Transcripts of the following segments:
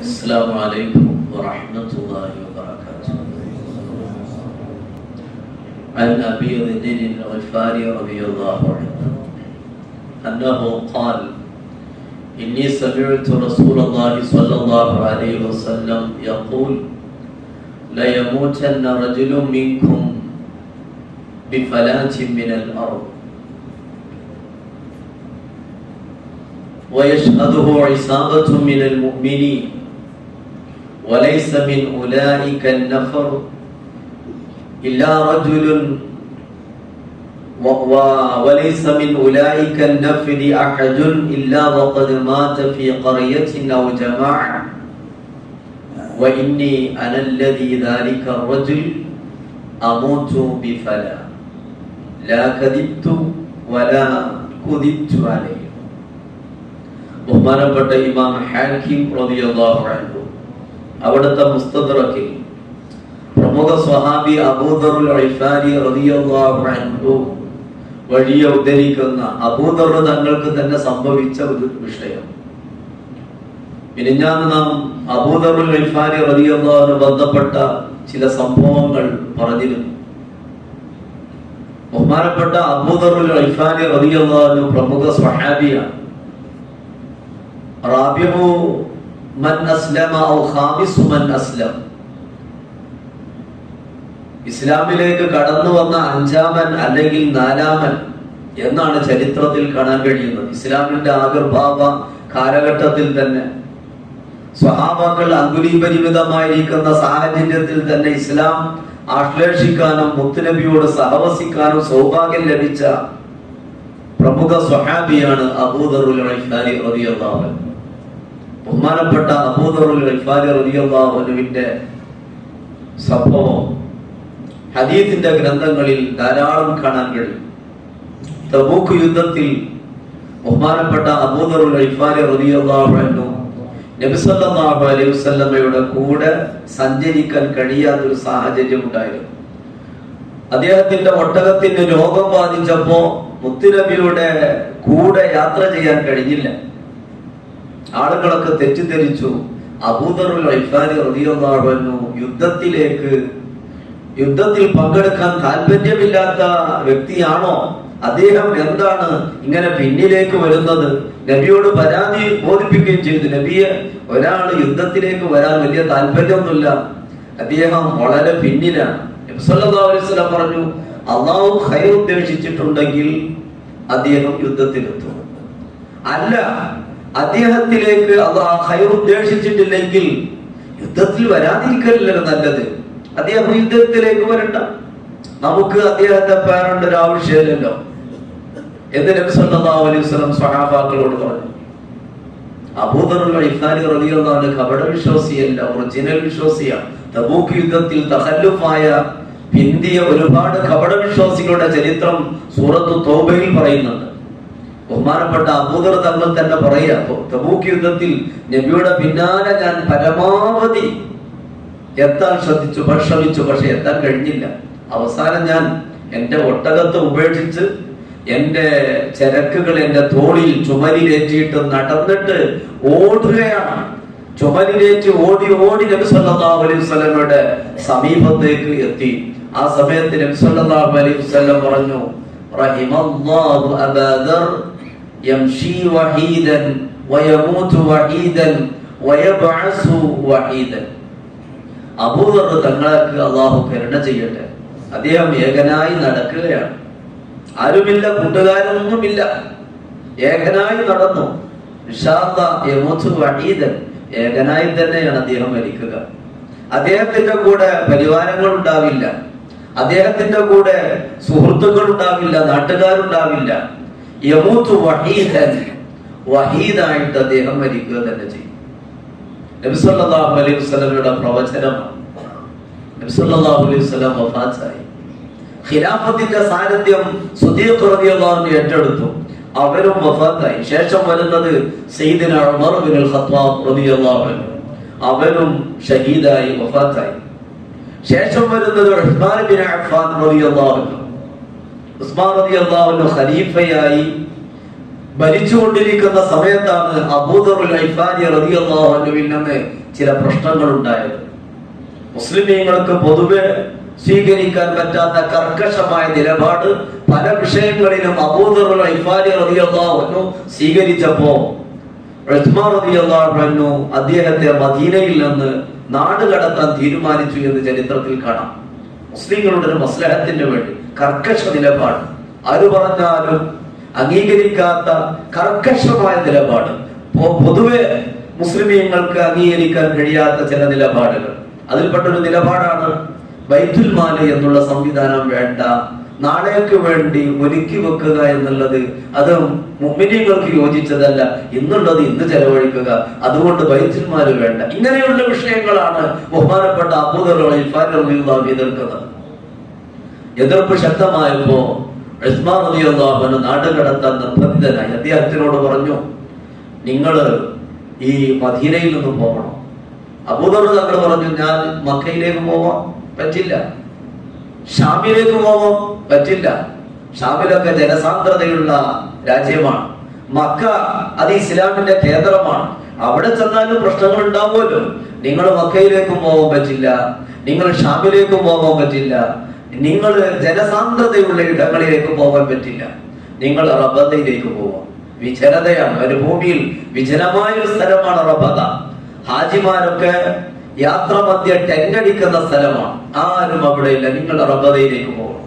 السلام عليكم ورحمة الله وبركاته عن أبي ذر الغفاري رضي الله عنه أنه قال إني سمعت رسول الله صلى الله عليه وسلم يقول ليموتن رجل منكم بفلاة من الأرض ويشهده عصابة من المؤمنين وليس من أولئك النفر إلا رجل و و وليس من أولئك النفر أحد إلا وقد مات في قرية أو جماعة وإني أنا الذي ذلك الرجل أموت بفلا لا كذبت ولا كذبت عليه ബഹുമാനപ്പെട്ട ഇമാം ഹാക്കിം റളിയല്ലാഹു അൻഹു അവിടുത്തെ മുസ്തദ്റക്കിൽ പ്രമുഖ സ്വഹാബി അബൂദറുൽ ഇഫാരി റളിയല്ലാഹു അൻഹു വഴിയെ ഉദ്ധരിക്കുന്ന അബൂദർ തങ്ങൾക്ക് തന്നെ സംഭവിച്ച ഒരു വിഷയം മിനിഞ്ഞാന്ന് നാം അബൂദറുൽ ഇഫാരി റളിയല്ലാഹു ബന്ധപ്പെട്ട ചില സംഭവങ്ങൾ പറഞ്ഞിരുന്നു ബഹുമാനപ്പെട്ട അബൂദറുൽ ഇഫാരി റളിയല്ലാഹു പ്രമുഖ സ്വഹാബിയാണ് റാബിഹു മൻ അസ്ലമ ഔ ഖാമിസു മൻ അസ്ലം ഇസ്ലാമിലേക്ക് കടന്നു വന്ന അഞ്ചാമൻ അല്ലെങ്കിൽ നാലാമൻ എന്നാണ് ചരിത്രത്തിൽ കാണാൻ കഴിയുന്നത് ഇസ്ലാമിന്റെ ആവിർഭാവ കാലഘട്ടത്തിൽ തന്നെ സ്വഹാബാക്കൾ അങ്കുലീപരിമിതമായിരിക്കുന്ന സാഹചര്യത്തിൽ തന്നെ ഇസ്ലാം ആശ്ലേഷിക്കാനും മുത്തുനബിയോട് സഹവസിക്കാനും സൗഭാഗ്യം ലഭിച്ച പ്രമുഖ സ്വഹാബിയാണ് അബൂദറുൽ ഗിഫാരി റളിയല്ലാഹു അൻഹു ബഹുമാനപ്പെട്ട അബൂദറുൽ ഗിഫാരി റളിയല്ലാഹു അൻഹുവിന്റെ സംഭവം ഹദീസിന്റെ ഗ്രന്ഥങ്ങളിൽ ധാരാളം കാണാൻ കഴിയും തബൂക്ക് യുദ്ധത്തിൽ ബഹുമാനപ്പെട്ട അബൂദറുൽ ഗിഫാരി റളിയല്ലാഹു അൻഹു നബി സല്ലല്ലാഹു അലൈഹി വസല്ലമയുടെ കൂടെ സഞ്ചരിക്കാൻ കഴിയാത്തൊരു സാഹചര്യം ഉണ്ടായിരുന്നു അദ്ദേഹത്തിന്റെ ഒട്ടകത്തിന് രോഗം ബാധിച്ചപ്പോ മുത്തുനബിയുടെ കൂടെ യാത്ര ചെയ്യാൻ കഴിഞ്ഞില്ല ആളുകളൊക്കെ തെറ്റിദ്ധരിച്ചു അബൂദറുൽ ഇഫാരി റളിയല്ലാഹു അൻഹു യുദ്ധത്തിലേക്ക് യുദ്ധത്തിൽ പങ്കെടുക്കാൻ താല്പര്യമില്ലാത്ത വ്യക്തിയാണോ അദ്ദേഹം എന്താണ് ഇങ്ങനെ പിന്നിലേക്ക് വരുന്നത് നബിയോട് പരാതി ബോധിപ്പിക്കുകയും ചെയ്തു നബിയെ ഒരാൾ യുദ്ധത്തിലേക്ക് വരാൻ വലിയ താല്പര്യമൊന്നുമില്ല അദ്ദേഹം വളരെ പിന്നിലാണ് നബി സല്ലല്ലാഹു അലൈഹി വസല്ലം പറഞ്ഞു അള്ളാഹു ഖൈർ ഉദ്ദേശിച്ചിട്ടുണ്ടെങ്കിൽ അദ്ദേഹം യുദ്ധത്തിലെത്തും അല്ല അദ്ദേഹത്തിലേക്ക് അള്ളാഹ് ഖൈർ ഉദ്ദേശിച്ചിട്ടില്ലെങ്കിൽ യുദ്ധത്തിൽ വരാതിരിക്കലല്ലോ നല്ലത് അദ്ദേഹം യുദ്ധത്തിലേക്ക് വരണ്ട നമുക്ക് അദ്ദേഹത്തെ പേരേണ്ട ഒരു ആവശ്യമില്ലല്ലോ എന്ന് നബി സല്ലല്ലാഹു അലൈഹി വസല്ലം സ്വഹാബാക്കളോട് പറഞ്ഞു അബൂദറുൽ ഇഫ്താരി റളിയല്ലാഹു അൻഹു കപട വിശ്വാസിയല്ല ഒറിജിനൽ വിശ്വാസിയാണ് തബൂക്ക് യുദ്ധത്തിൽ തഖല്ലുഫായ പിന്തിയ ഒരുപാട് കപട വിശ്വാസികളുടെ ചരിത്രം സൂറത്ത് തോബയിൽ പറയുന്നുണ്ട് ബഹുമാനപ്പെട്ട അബൂദർ തങ്ങൾ തന്നെ പറയാ തബൂക്ക് യുദ്ധത്തിൽ നബിയുടെ പിന്നാലെ ഞാൻ പരമാവധി എത്താൻ ശ്രദ്ധിച്ചു ശ്രമിച്ചു പക്ഷെ എത്താൻ കഴിഞ്ഞില്ല അവസാനം ഞാൻ എന്റെ ഒട്ടകത്തെ ഉപേക്ഷിച്ച് എന്റെ ചരക്കുകൾ എന്റെ തോളിൽ ചുമലിലേറ്റിയിട്ട് നടന്നിട്ട് ഓടുകയാണ് ചുമലിലേറ്റ് ഓടി ഓടി നബി സല്ലല്ലാഹു അലൈഹി വസല്ലമയുടെ സമീപത്തേക്ക് എത്തി ആ സമയത്ത് നബി സല്ലല്ലാഹു അലൈഹി വസല്ലം പറഞ്ഞു റഹിമല്ലാഹു അബാദർ യംശി വഹീദൻ വയമൂതു വഹീദൻ വയബ്അസു വഹീദൻ അബൂദർ തങ്ങൾക്ക് അള്ളാഹു കരുണ ചെയ്യട്ടെ അദ്ദേഹം ഏകനായി നടക്കുകയാണ് ആരുമില്ല കൂട്ടുകാരൊന്നുമില്ല ഏകനായി നടന്നു വഹീദൻ ഏകനായി തന്നെയാണ് അദ്ദേഹം മരിക്കുക അദ്ദേഹത്തിന്റെ കൂടെ പരിവാരങ്ങൾ ഉണ്ടാവില്ല അദ്ദേഹത്തിന്റെ കൂടെ സുഹൃത്തുക്കൾ ഉണ്ടാവില്ല നാട്ടുകാരുണ്ടാവില്ല യമൂത്ത് വഹീദൻ വഹീദായിട്ട് അദ്ദേഹം മരിക്കുക തന്നെ ചെയ്യും നബിസല്ലാഹു അലൈഹി വസ്ലമയുടെ പ്രവചനമാണ് നബിസല്ലാഹു അലൈഹി വസ്ലം വഫാത്തായി ഖിലാഫത്തിന്റെ സാന്നിധ്യം സുദീഖ് റളിയല്ലാഹു ഏറ്റെടുത്തു അവരും വഫാത്തായി ശേഷം വരുന്നത് സയ്യിദിന ഉമർ ബിൻ ഖത്താബ് റളിയല്ലാഹു അൻഹു അവരും ഷഹീദായി വഫാത്തായി ശേഷം വരുന്നത് ഉസ്മാൻ ബിൻ അഫ്ഫാൻ റളിയല്ലാഹു അൻഹു ഉസ്മാൻ റളിയല്ലാഹു അൻഹു ഖലീഫയായി ഭരിച്ചുകൊണ്ടിരിക്കുന്ന സമയത്താണ് അബൂദറുൽ ഐഫാരി റളിയല്ലാഹു അൻഹുവിൽ നിന്ന് ചില പ്രശ്നങ്ങൾ ഉണ്ടായത് മുസ്ലിമീങ്ങൾക്ക് പൊതുവെ സ്വീകരിക്കാൻ പറ്റാത്ത കർക്കശമായ നിലപാട് പല വിഷയങ്ങളിലും അബൂദറുൽ ഐഫാരി റളിയല്ലാഹു അൻഹു സ്വീകരിച്ചപ്പോ ഉസ്മാൻ റളിയല്ലാഹു അൻഹു അദ്ദേഹത്തെ മദീനയിൽ നിന്ന് നാട് കടത്താൻ തീരുമാനിച്ചു എന്ന് ചരിത്രത്തിൽ കാണാം മുസ്ലിങ്ങളുടെ ഒരു മസ്ലഹത്തിന് വേണ്ടി കർക്കശ നിലപാട് ആര് പറഞ്ഞാലും അംഗീകരിക്കാത്ത കർക്കശമായ നിലപാട് പൊ- പൊതുവെ മുസ്ലിമീങ്ങൾക്ക് അംഗീകരിക്കാൻ കഴിയാത്ത ചില നിലപാടുകൾ അതിൽപ്പെട്ടൊരു നിലപാടാണ് ബൈത്തുൽ മാല് എന്നുള്ള സംവിധാനം വേണ്ട നാളേക്ക് വേണ്ടി ഒരുക്കി വെക്കുക എന്നുള്ളത് അത് മുമ്മിനിങ്ങൾക്ക് യോജിച്ചതല്ല ഇന്നുള്ളത് ഇന്ന് ചെലവഴിക്കുക അതുകൊണ്ട് ബൈത്തുൽ മാല് വേണ്ട ഇങ്ങനെയുള്ള വിഷയങ്ങളാണ് ബഹുമാനപ്പെട്ട അബൂദർ എതിർക്കുന്നത് എതിർപ്പ് ശക്തമായപ്പോ ഉസ്മാൻ റളിയല്ലാഹു നാട് കടത്താൻ നിർബന്ധിതനായി അദ്ദേഹത്തിനോട് പറഞ്ഞു നിങ്ങൾ ഈ മദീനയിൽ നിന്ന് പോകണം അബൂദർ തങ്ങൾ പറഞ്ഞു ഞാൻ മക്കയിലേക്ക് പോവാൻ പറ്റില്ല ഷാമിലേക്ക് പോവാൻ പറ്റില്ല ഷാമിലൊക്കെ ജനസാന്ദ്രതയുള്ള രാജ്യമാണ് മക്ക അത് ഇസ്ലാമിന്റെ കേന്ദ്രമാണ് അവിടെ ചെന്നാലും പ്രശ്നങ്ങൾ ഉണ്ടാവുമല്ലോ നിങ്ങൾ മക്കയിലേക്കും പോകാൻ പറ്റില്ല നിങ്ങൾ ഷാമിലേക്കും പോകാൻ പറ്റില്ല നിങ്ങൾ ജനസാന്ദ്രതയുള്ള ഇടങ്ങളിലേക്ക് പോകാൻ പറ്റില്ല നിങ്ങൾ റബദയിലേക്ക് പോവാം വിജനതയാണ് ഒരു ഭൂമിയിൽ വിജനമായ ഒരു സ്ഥലമാണ് റബദ ഹാജിമാരൊക്കെ യാത്ര മധ്യ ടെങ്കടിക്കുന്ന സ്ഥലമാണ് ആരും അവിടെ ഇല്ല നിങ്ങൾ റബദയിലേക്ക് പോകണം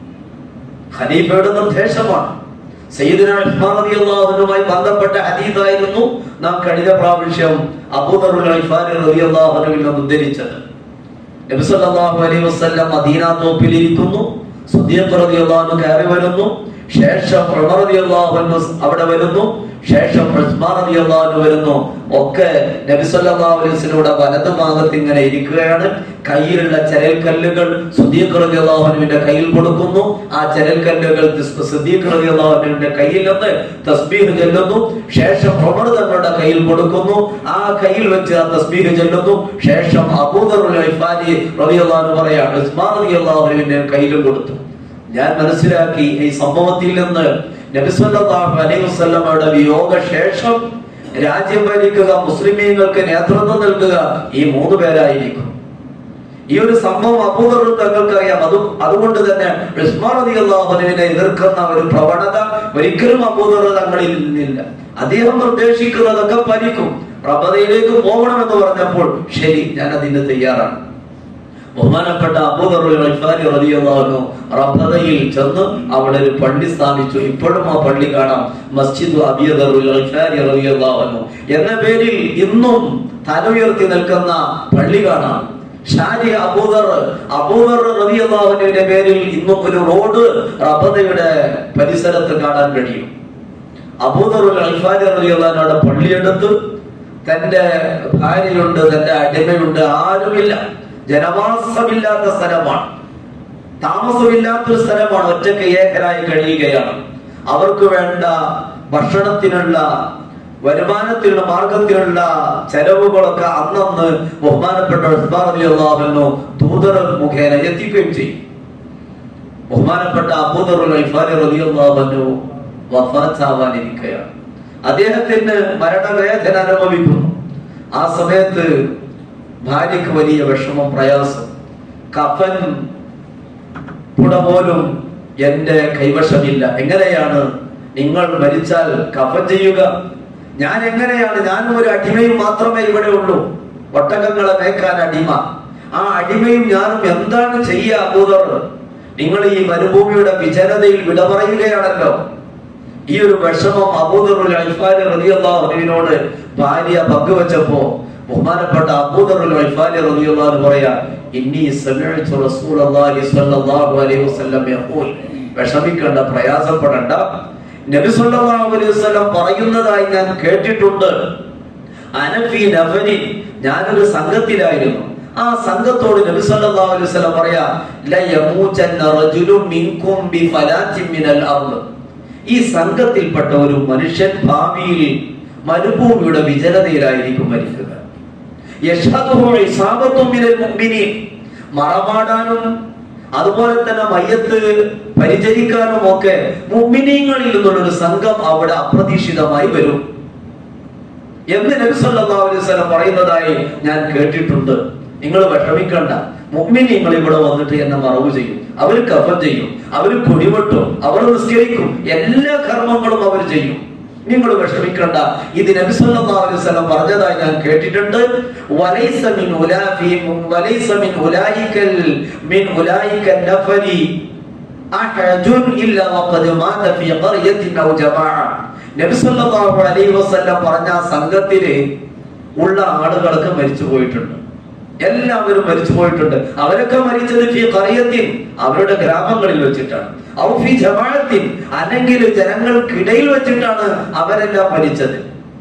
ഖലീഫയുടെ നിർദ്ദേശമാണ് സയ്യിദുന ഉസ്മാൻ റളിയല്ലാഹുവിനുമായി ബന്ധപ്പെട്ട ഹദീസായിരുന്നു നാം കഴിഞ്ഞ പ്രാവശ്യം അബൂദറുൽ ഗിഫാരി റളിയല്ലാഹു അൻഹുവിൽ നിന്ന് ഉദ്ധരിച്ചത് നബി സല്ലല്ലാഹു അലൈഹി വസല്ലം മദീന തോപ്പിലിരിക്കുന്നു സുദ്ദീഖ് റളിയല്ലാഹു അൻഹു കയറി വരുന്നു ശേഷം ഉമർ റളിയല്ലാഹു അൻഹു അവിടെ വരുന്നു ശേഷം ഉസ്മാൻ റളിയല്ലാഹു അൻഹു വരുന്നു ഒക്കെ നബി സല്ലല്ലാഹു അലൈഹി വസല്ലമയുടെ വലത് ഭാഗത്ത് ഇങ്ങനെ ഇരിക്കുകയാണ് കയ്യിലുള്ള ചരൽക്കല്ലുകൾ സുദ്ദീഖ് റളിയല്ലാഹു അൻഹുവിന്റെ കയ്യിൽ കൊടുക്കുന്നു ആ ചരൽക്കല്ലുകൾ ദിസ്- സിദ്ദീഖ് റളിയല്ലാഹു അൻഹുവിന്റെ കയ്യിൽ നിന്ന് തസ്ബീഹ് ചെല്ലുന്നു ശേഷം ഉമർ തങ്ങളുടെ കയ്യിൽ കൊടുക്കുന്നു ആ കയ്യിൽ വെച്ച് ആ തസ്ബീഹ് ചെല്ലുന്നു ശേഷം അബൂദറുൽ ഗിഫാരി റളിയല്ലാഹു അൻഹു പറയാണ് ഉസ്മാൻ റളിയല്ലാഹു അൻഹുവിന്റെ കയ്യിലും കൊടുത്തു ഞാൻ മനസ്സിലാക്കി ഈ സംഭവത്തിൽ നിന്ന് നബി സല്ലല്ലാഹു അലൈഹി വസല്ലമയുടെ വിയോഗ ശേഷം രാജ്യം ഭരിക്കുക മുസ്ലിമീങ്ങൾക്ക് നേതൃത്വം നൽകുക ഈ മൂന്ന് പേരായിരിക്കും ഈ ഒരു സംഭവം അബൂദർ തങ്ങൾക്ക് അറിയാം അതും അതുകൊണ്ട് തന്നെ ഉസ്മാൻ റളിയല്ലാഹു അൻഹുവിനെ എതിർക്കുന്ന ഒരു പ്രവണത ഒരിക്കലും അബൂദർ തങ്ങളിൽ നിന്നില്ല അദ്ദേഹം നിർദ്ദേശിക്കുന്നതൊക്കെ പാലിക്കും റബദയിലേക്ക് പോകണമെന്ന് പറഞ്ഞപ്പോൾ ശരി ഞാൻ അതിന് തയ്യാറാണ് ബഹുമാനപ്പെട്ട അബൂദറുൽ ഗിഫാരി റളിയല്ലാഹു അൻഹു റബദയിൽ ചെന്ന് അവിടെ ഒരു പള്ളി സ്ഥാപിച്ചു ഇപ്പോഴും ആ പള്ളി കാണാം മസ്ജിദ് അബിയദറുൽ ഗിഫാരി റളിയല്ലാഹു അൻഹു എന്ന പേരിൽ ഇന്നും തല ഉയർത്തി നിൽക്കുന്ന പള്ളി കാണാം ഷാരി അബൂദർ അബൂദർ റളിയല്ലാഹു അൻഹുവിന്റെ പേരിൽ ഇന്നും ഒരു റോഡ് റബദയുടെ പരിസരത്ത് കാണാൻ കഴിയും അബൂദറുൽ ഗിഫാരി റളിയല്ലാഹു അൻഹുടെ പള്ളിയെടുത്ത് തന്റെ ഭാര്യയുണ്ട് തന്റെ അടിമയുണ്ട് ആരുമില്ല ജനവാസമില്ലാത്ത സ്ഥലമാണ് താമസമില്ലാത്തൊരു സ്ഥലമാണ് ഒറ്റയ്ക്ക് ഏകരായി കഴിയുകയാണ് അവർക്ക് വേണ്ട ഭക്ഷണത്തിനുള്ള വരുമാനത്തിനുള്ള മാർഗത്തിനുള്ള ചെലവുകളൊക്കെ അന്നന്ന് ബഹുമാനപ്പെട്ട ഉസ്മാൻ റളിയല്ലാഹു അൻഹു ദൂതർ മുഖേന എത്തിക്കുകയും ചെയ്യും ബഹുമാനപ്പെട്ട അബൂദറുൽ ഗിഫാരി റളിയല്ലാഹു അൻഹു വഫാത്താവാനിരിക്കുകയാണ് അദ്ദേഹത്തിന് മരണവേദന അനുഭവിക്കുന്നു ആ സമയത്ത് ഭാര്യക്ക് വലിയ വിഷമം പ്രയാസം കഫൻ പുട പോലും എന്റെ കൈവശമില്ല എങ്ങനെയാണ് നിങ്ങൾ മരിച്ചാൽ കഫൻ ചെയ്യുക ഞാൻ എങ്ങനെയാണ് ഞാനും ഒരു അടിമയും മാത്രമേ ഇവിടെ ഉള്ളൂ ഒട്ടകങ്ങളെ മേക്കാൻ അടിമ ആ അടിമയും ഞാനും എന്താണ് ചെയ്യുക അബൂദർ നിങ്ങൾ ഈ മരുഭൂമിയുടെ വിജനതയിൽ വിട പറയുകയാണല്ലോ ഈ ഒരു വിഷമം അബൂദറുൽ അൽഫാരി റളിയല്ലാഹു അൻഹുവിനോട് ഭാര്യ പങ്കുവച്ചപ്പോ ബഹുമാനപ്പെട്ട അബൂദറുൽ അൽഫാരി റളിയല്ലാഹു അൻഹു പറയാ ഇന്നി സമിഅ്തു റസൂലല്ലാഹി സ്വല്ലല്ലാഹു അലൈഹി വസല്ലം യഖൂൽ വിഷമിക്കേണ്ട പ്രയാസപ്പെടണ്ട നബി സല്ലല്ലാഹു അലൈഹി വസല്ലം പറയുന്നതായി ഞാൻ കേട്ടിട്ടുണ്ട് അനഫി നഫരി ഞാനൊരു സംഘത്തിലായിരുന്നു ആ സംഘത്തോട് നബി സല്ലല്ലാഹു അലൈഹി വസല്ലം പറയാ ല യമൂജന്ന റജുലുൻ മിൻകും ബി ഫലാത്തിൻ മിനൽ അർദ് ഈ സംഘത്തിൽപ്പെട്ട ഒരു മനുഷ്യൻ ഭാവിയിൽ മരുഭൂമിയുടെ വിജനതയിലായിരിക്കും മരിക്കുക യഷ്ഹദുഹു ഇസാബത്തും മിനൽ മുഅ്മിനീൻ മറമാടാനും അതുപോലെ തന്നെ മയ്യത്ത് പരിചരിക്കാനും ഒക്കെ മുമ്മിനീങ്ങളിൽ നിന്നുള്ളൊരു സംഘം അവിടെ അപ്രതീക്ഷിതമായി വരും എന്ന് നബി സല്ലല്ലാഹു അലൈഹി വസല്ലം പറയുന്നതായി ഞാൻ കേട്ടിട്ടുണ്ട് നിങ്ങൾ വിഷമിക്കണ്ട മുഅ്മിനീങ്ങൾ ഇവിടെ വന്നിട്ട് എന്നെ മറവ് ചെയ്യും അവർ കഫൻ ചെയ്യും അവർ കുടിവെട്ടും അവർ നിസ്കരിക്കും എല്ലാ കർമ്മങ്ങളും അവർ ചെയ്യും നിങ്ങൾ വിഷമിക്കണ്ട ഇത് നബി സല്ലല്ലാഹു അലൈഹി വസല്ലം പറഞ്ഞതായി ഞാൻ കേട്ടിട്ടുണ്ട് വലൈസ മിൻ ഉലാഫി വലൈസ മിൻ ഉലായിക്കൽ മിൻ ഉലായിക്കൽ നഫരി അഹദുൻ ഇല്ലാ വഖദ് മാത ഫീ ഖർയത്തിൻ ഔ ജമാഅ നബി സല്ലല്ലാഹു അലൈഹി വസല്ലം പറഞ്ഞ ആ സംഘത്തില് ഉള്ള ആളുകളൊക്കെ മരിച്ചു പോയിട്ടുണ്ട് എല്ലാവരും മരിച്ചു പോയിട്ടുണ്ട് അവരൊക്കെ മരിച്ചത് ഫി ഖറിയത്തിൻ അവരുടെ ഗ്രാമങ്ങളിൽ വെച്ചിട്ടാണ് ഔ ഫി ജമാഅത്തിൻ അല്ലെങ്കിൽ ജനങ്ങൾക്കിടയിൽ വെച്ചിട്ടാണ് അവരെല്ലാം മരിച്ചത്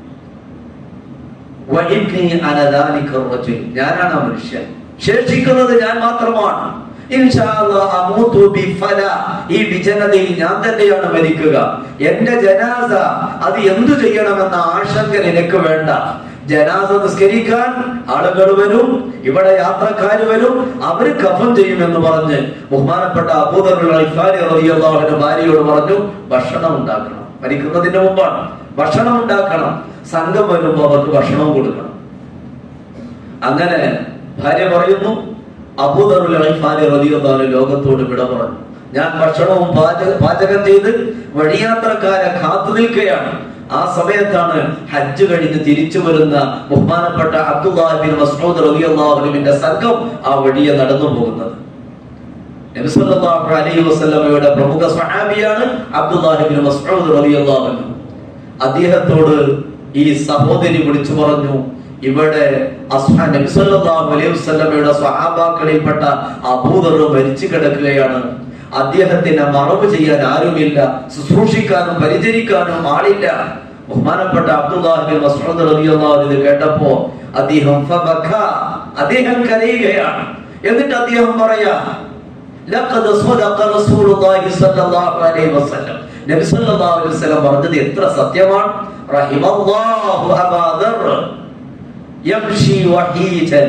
വഇന്നി അന ദാലിക റജുൽ ഞാനാണ് ആ മനുഷ്യൻ ശേഷിക്കുന്നത് ഞാൻ മാത്രമാണ് ഇൻഷാ അല്ലാഹ് അമൂതു ബിഫല ഈ വിജനതയിൽ ഞാൻ തന്നെയാണ് മരിക്കുക എന്റെ ജനാസ അത് എന്തു ചെയ്യണമെന്ന ആശങ്ക നിനക്ക് വേണ്ട ജനാസ നിസ്കരിക്കാൻ ആളുകൾ വരും ഇവിടെ യാത്രക്കാർ വരും അവര് കഫം ചെയ്യുമെന്ന് പറഞ്ഞ് ബഹുമാനപ്പെട്ട അബൂദറുൽ അൽഫാരി റളിയല്ലാഹു അൻഹു ഭാര്യയോട് പറഞ്ഞു ഭക്ഷണം ഉണ്ടാക്കണം മരിക്കുന്നതിന് മുമ്പാണ് ഭക്ഷണം ഉണ്ടാക്കണം സംഘം വരുമ്പോൾ അവർക്ക് ഭക്ഷണവും കൊടുക്കണം അങ്ങനെ ഭാര്യ പറയുന്നു അബൂദറുൽ അൽഫാരി റളിയല്ലാഹു അൻഹു ലോകത്തോട് വിട പറഞ്ഞു ഞാൻ ഭക്ഷണവും പാചക പാചകം ചെയ്ത് വഴിയാത്രക്കാരെ കാത്തു നിൽക്കുകയാണ് ആ സമയത്താണ് ഹജ്ജ് കഴിഞ്ഞ് തിരിച്ചു വരുന്ന ബഹുമാനപ്പെട്ട അബ്ദുല്ലാഹിബിൻ മസ്ഊദ് റളിയല്ലാഹുവിന്റെ സംഘം ആ വഴിയെ നടന്നു പോകുന്നത് നബി സല്ലല്ലാഹു അലൈഹി വസല്ലമയുടെ പ്രമുഖ സ്വഹാബിയാണ് അബ്ദുല്ലാഹിബിൻ മസ്ഊദ് റളിയല്ലാഹു അൻഹു അദ്ദേഹത്തോട് ഈ സഹോദരി വിളിച്ചു പറഞ്ഞു ഇവിടെ അസ്ഹാ നബി സല്ലല്ലാഹു അലൈഹി വസല്ലമയുടെ സ്വഹാബാക്കളിൽപ്പെട്ട അബൂദർ മരിച്ചു കിടക്കുകയാണ് അദ്ദേഹത്തിനെ മറവ് ചെയ്യാൻ ആരുമില്ല ശുശ്രൂഷിക്കാനും പരിചരിക്കാനും ആളില്ല ബഹുമാനപ്പെട്ട അബ്ദുല്ലാഹിബിൻ മസ്ഊദ് റളിയല്ലാഹു അൻഹു ഇത് കേട്ടപ്പോ അദ്ദേഹം ഫബക അദ്ദേഹം കരയുകയാണ് എന്നിട്ട് അദ്ദേഹം പറയാ ലഖദ് സ്വദഖ റസൂലുള്ളാഹി സ്വല്ലല്ലാഹു അലൈഹി വസല്ലം നബി സല്ലല്ലാഹു അലൈഹി വസല്ലം പറഞ്ഞത് എത്ര സത്യമാണ് റഹിമല്ലാഹു അബാ ദർ യംശി വഹീദൻ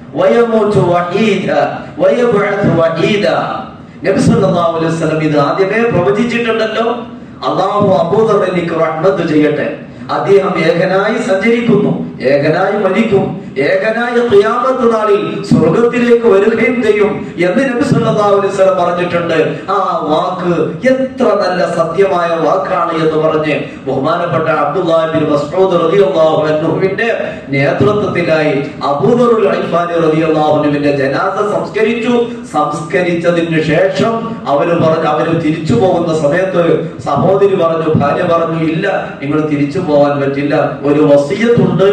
വയമുതു വഹീദ വയബ്അഥു വഹീദ നബി സല്ലല്ലാഹു അലൈഹി വസല്ലം ഇത് ആദ്യമേ പ്രവചിച്ചിട്ടുണ്ടല്ലോ അള്ളാഹു അബൂദറിലേക്ക് റഹ്മത്ത് ചെയ്യട്ടെ അദ്ദേഹം ഏകനായി സഞ്ചരിക്കുന്നു ഏകനായി മരിക്കും ഏകനായ ഖിയാമത്ത് നാളിൽ സ്വർഗത്തിലേക്ക് വരികയും ചെയ്യും എന്ന് നബി സല്ലല്ലാഹു അലൈഹി വസല്ലം പറഞ്ഞിട്ടുണ്ട് ആ വാക്ക് എത്ര നല്ല സത്യമായ വാക്കാണ് എന്ന് പറഞ്ഞ് ബഹുമാനപ്പെട്ട അബ്ദുല്ലാഹി ബിൻ മസ്ഊദ് റളിയല്ലാഹു അൻഹുവിന്റെ നേതൃത്വത്തിലായി അബൂദറുൽ അൽഫാനി റളിയല്ലാഹു അൻഹുവിന്റെ ജനാസ സംസ്കരിച്ചു സംസ്കരിച്ചതിന് ശേഷം അവര് പറഞ്ഞു അവര് തിരിച്ചു പോകുന്ന സമയത്ത് സഹോദരി പറഞ്ഞു ഭാര്യ പറഞ്ഞു ഇല്ല നിങ്ങൾ തിരിച്ചു പോകാൻ പറ്റില്ല ഒരു വസീയത്തുണ്ട്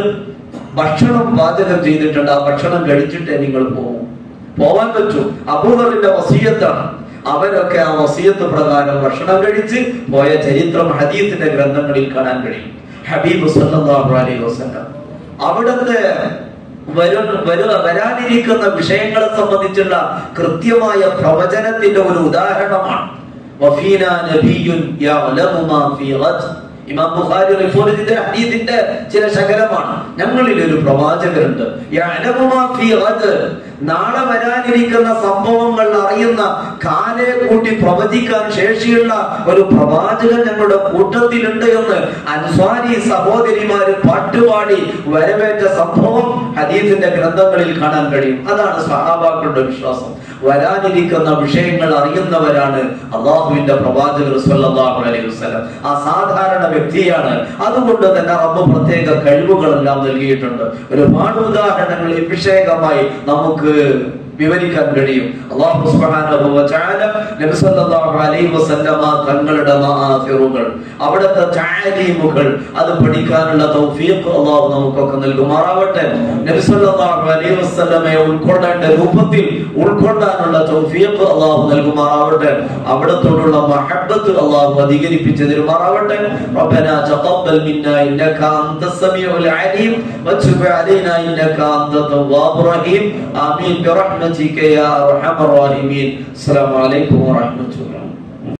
ഭക്ഷണം പാചകം ചെയ്തിട്ടുണ്ട് ആ ഭക്ഷണം കഴിച്ചിട്ടേ നിങ്ങൾ പോകും പോവാൻ പറ്റൂ അബൂദറിന്റെ വസീയത്താണ് അവരൊക്കെ ആ വസീയത്ത് പ്രകാരം ഭക്ഷണം കഴിച്ച് പോയ ചരിത്രം ഹദീത്തിന്റെ ഗ്രന്ഥങ്ങളിൽ കാണാൻ കഴിയും ഹബീബ് സല്ലല്ലാഹു അലൈഹി വസല്ലം അവിടുത്തെ വരും വരു വരാനിരിക്കുന്ന വിഷയങ്ങളെ സംബന്ധിച്ചുള്ള കൃത്യമായ പ്രവചനത്തിന്റെ ഒരു ഉദാഹരണമാണ് വഫീന നബിയുൻ യഅലമു മാ ഫീ ഗദ് ഇമാം ബുഖാരി റിപ്പോർട്ട് ചെയ്ത ഹദീസിന്റെ ചില ശകലമാണ് ഞങ്ങളിൽ ഒരു പ്രവാചകരുണ്ട് യഅലമു മാ ഫീ ഗദ് നാളെ വരാനിരിക്കുന്ന സംഭവങ്ങൾ അറിയുന്ന കാലെ കൂട്ടി പ്രവചിക്കാൻ ശേഷിയുള്ള ഒരു പ്രവാചകൻ ഞങ്ങളുടെ കൂട്ടത്തിലുണ്ട് എന്ന് അൻസ്വാരി സഹോദരിമാര് പാട്ടുപാടി വരവേറ്റ സംഭവം ഹദീസിന്റെ ഗ്രന്ഥങ്ങളിൽ കാണാൻ കഴിയും അതാണ് സഹാബാക്കളുടെ വിശ്വാസം വരാനിരിക്കുന്ന വിഷയങ്ങൾ അറിയുന്നവരാണ് അള്ളാഹുവിന്റെ പ്രവാചകർ സല്ലല്ലാഹു അലൈഹി വസല്ലം ആ സാധാരണ വ്യക്തിയാണ് അതുകൊണ്ട് തന്നെ റബ്ബ് പ്രത്യേക കഴിവുകളെല്ലാം നൽകിയിട്ടുണ്ട് ഒരുപാട് ഉദാഹരണങ്ങൾ ഈ വിഷയകമായി നമുക്ക് വിവരിക്കാൻ കഴിയും അള്ളാഹു സുബ്ഹാനഹു വ തആല നബി സല്ലല്ലാഹു അലൈഹി വസല്ലമ തങ്ങളുടെ മആസിറുകൾ അവിടുത്തെ തആലീമുകൾ അത് പഠിക്കാനുള്ള തൗഫീഖ് അള്ളാഹു നമുക്കൊക്കെ നൽകുമാറാവട്ടെ നബി സല്ലല്ലാഹു അലൈഹി വസല്ലമയെ ഉൾക്കൊള്ളേണ്ട രൂപത്തിൽ ഉൾക്കൊള്ളാനുള്ള തൗഫീഖ് അള്ളാഹു നൽകുമാറാവട്ടെ അവിടത്തോടുള്ള മഹബ്ബത്ത് അള്ളാഹു അധികരിപ്പിച്ച് തരുമാറാവട്ടെ ربنا تقبل منا انك انت السميع العليم وتب علينا انك انت التواب الرحيم امين برحمتك يا ارحم الراحمين السلام عليكم ورحمه الله